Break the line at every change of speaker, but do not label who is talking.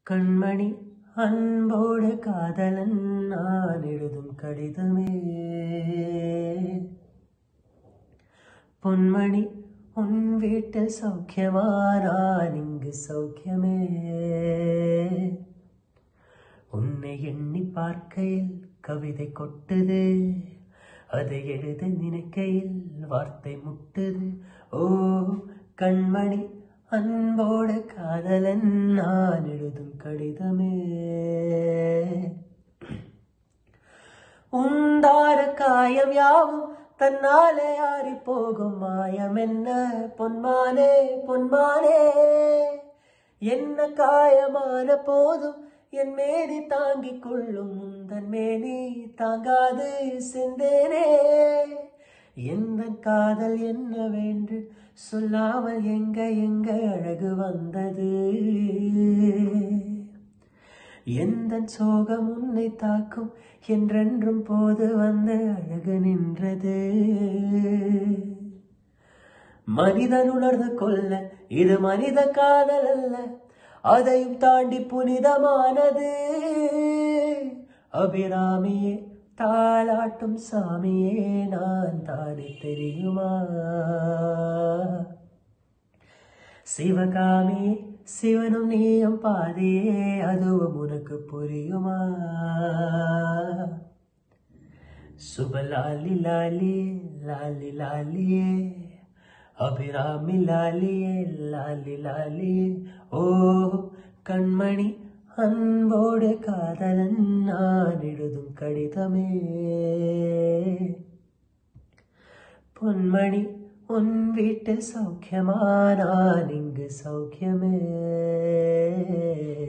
கண்மணி அன்போடு காதலன் நான் எழுதும் கடிதமே பொன்மணி உன் வீட்டில் சௌக்கியமா நான் இங்கு சௌக்கியமே உன்னை எண்ணி பார்க்கையில் கவிதை கொட்டுது அதை எழுத நினைக்கையில் வார்த்தை முட்டுது ஓ கண்மணி அன்போடு காதலன் நான் எழுதும் கடிதமே உண்டார காயம் யாவும் தன்னாலே ஆறி போகும் மாயம் என்ன பொன்மானே பொன்மானே என்ன காயமான போதும் என் மேனி தாங்கிக் கொள்ளும் முந்தன் மேனி தாங்காது செந்தேனே எந்த காதல் என்னவென்று சொல்லாமல் எங்க எங்க அழகு வந்தது எந்த சோகம் உன்னை தாக்கும் என்றென்றும் போது வந்த அழகு நின்றது மனிதன் உணர்ந்து கொள்ள இது மனித காதல் அல்ல அதையும் தாண்டி புனிதமானது அபிராமியே தாளாட்டும் சாமியே நான் தானே தெரியுமா சிவகாமி சிவனும் நீயும் பாதியே அதுவும் உனக்கு புரியுமா சுபலாலி லாலி லாலி லாலியே அபிராமி லாலியே லாலி லாலியே ஓ கண்மணி அன்போடு காதலன் நான் எழுதும் கடிதமே பொன்மணி உன் வீட்டு சௌக்கியமா நான் இங்கு சௌக்கியமே